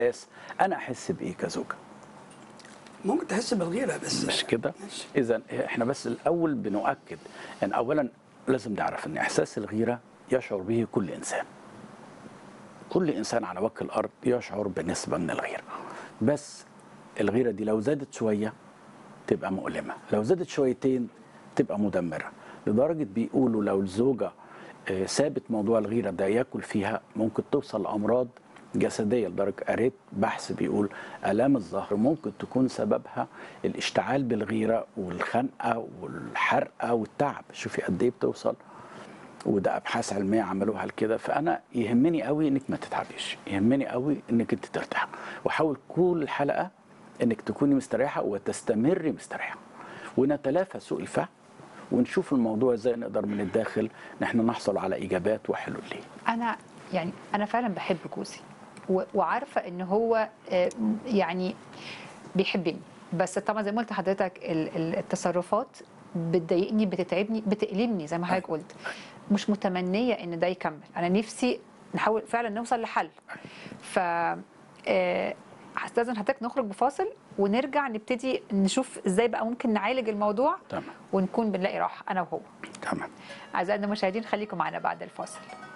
احساس انا احس بايه كزوجه ممكن تحس بالغيره بس مش كده ماشي. اذا احنا بس الاول بنؤكد ان اولا لازم نعرف ان احساس الغيره يشعر به كل انسان كل انسان على وجه الارض يشعر بنسبه من الغيره بس الغيره دي لو زادت شويه تبقى مؤلمه لو زادت شويتين تبقى مدمره لدرجه بيقولوا لو الزوجه آه، سابت موضوع الغيره ده ياكل فيها ممكن توصل لامراض جسديه لدرجه قريت بحث بيقول الام الظهر ممكن تكون سببها الاشتعال بالغيره والخنقه والحرقه والتعب شوفي قد ايه بتوصل وده ابحاث علميه عملوها لكده فانا يهمني قوي انك ما تتعبيش يهمني قوي انك انت ترتاح وحاول كل حلقه انك تكوني مستريحه وتستمري مستريحه ونتلافى سوء الفهم ونشوف الموضوع ازاي نقدر من الداخل نحن نحصل على اجابات وحلول ليه انا يعني انا فعلا بحب جوزي و- وعارفه ان هو آه، يعني بيحبني بس طبعا زي ما قلت لحضرتك ال- ال- التصرفات بتضايقني بتتعبني بتألمني زي ما حضرتك قلت مش متمنيه ان ده يكمل انا نفسي نحاول فعلا نوصل لحل ف آه، هستاذن حضرتك نخرج بفاصل ونرجع نبتدي نشوف ازاي بقى ممكن نعالج الموضوع تمام ونكون بنلاقي راحه انا وهو تمام اعزائنا المشاهدين خليكم معنا بعد الفاصل